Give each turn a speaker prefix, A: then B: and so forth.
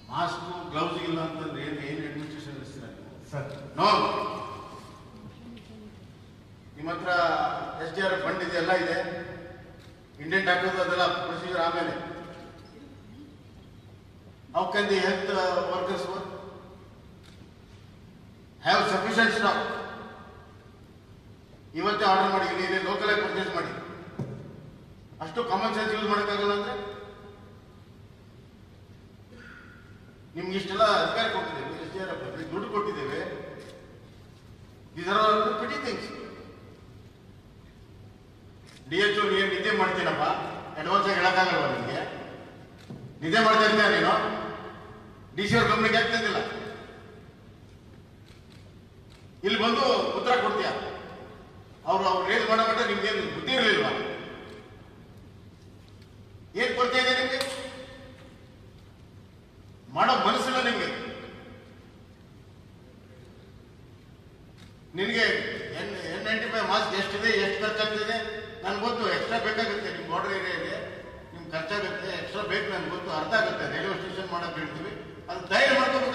A: mask gloves ಇಲ್ಲ ಅಂತಂದ್ರೆ ಏನು ಏನು ಅಡ್ಮಿನಿಸ್ಟ್ರೇಷನ್ ನಡೆಸ್ತೀರ ನೀವು
B: ಸರ್
A: ನೋ ನಿಮ್ಮ ಹತ್ರ ಎಸ್ ಡಿ ಆರ್ ಫಂಡ್ ಇದೆ ಎಲ್ಲ ಇದೆ ಇಂಡೆಂಟ್ ಹಾಕೋದು ಅದೆಲ್ಲ ಪ್ರೊಸೀಜರ್ ಆಮೇಲೆ how can the health workers work have sufficient stock ಇವತ್ತೇ ಆರ್ಡರ್ ಮಾಡಿ ಇಲ್ಲಿ ಲೋಕಲ್ ಆಗಿ ಪರ್ಚೇಸ್ ಮಾಡಿ ಅಷ್ಟು ಕಾಮನ್ ಸೆನ್ಸ್ ಯೂಸ್ ಮಾಡೋಕ್ಕಾಗಲ್ಲ ಅಂದ್ರೆ ನಿಮ್ಗೆ ಇಷ್ಟೆಲ್ಲ ಅಧಿಕಾರ ಕೊಟ್ಟಿದ್ದೇವೆ ಎಸ್ ಡಿ ಆರ್ ದುಡ್ಡು ಕೊಟ್ಟಿದ್ದೇವೆ these are all petty things D H O ನೀನು ನಿದ್ದೆ ಮಾಡ್ತೀನಪ್ಪ ಅಡ್ವಾನ್ಸ್ ಆಗಿ ಹೇಳಕ್ಕಾಗಲ್ವಾ ನಿಮಗೆ ನಿದ್ದೆ ಮಾಡ್ತಾ ಇರ್ತೀಯ ನೀನು ಡಿ ಸಿ ಅವ್ರ ಗಮನಕ್ಕೆ ಯಾಕೆ ತಂದಿಲ್ಲ ಇಲ್ಲಿ ಬಂದು ಉತ್ತರ ಕೊಡ್ತೀಯ ಅವ್ರು ಅವ್ರು ರೇಸ್ ಮಾಡೋ ಮಟ್ಟ ನಿಮ್ಗೇನು ಬುದ್ಧಿ ಇರಲಿಲ್ವಾ ಏನ್ ಕೊರತೆ ಇದೆ ನಿಮ್ಗೆ ಮಾಡೋ ಮನಸ್ಸಿಲ್ಲ ನಿಮ್ಗೆ ನಿನಗೆ N N ninety five mask ಎಷ್ಟಿದೆ ಎಷ್ಟು ಖರ್ಚಾಗ್ತಿದೆ ನನ್ಗೆ ಗೊತ್ತು ಎಕ್ಸ್ಟ್ರಾ ಬೇಕಾಗುತ್ತೆ ನಿಮ್ಮ ಬಾರ್ಡರ್ ಏರಿಯಾಗೆ ನಿಮ್ಗೆ ಖರ್ಚಾಗುತ್ತೆ ಎಕ್ಸ್ಟ್ರಾ ಬೇಕು ನನ್ಗೆ ಗೊತ್ತು ಅರ್ಥ ಆಗುತ್ತೆ ರೈಲ್ವೆ ಸ್ಟೇಷನ್ ಮಾಡಕ್ ಹೇಳ್ತೀವಿ ಅದು ಧೈರ್ಯ ಮಾಡ್ಕೋಬೇಕು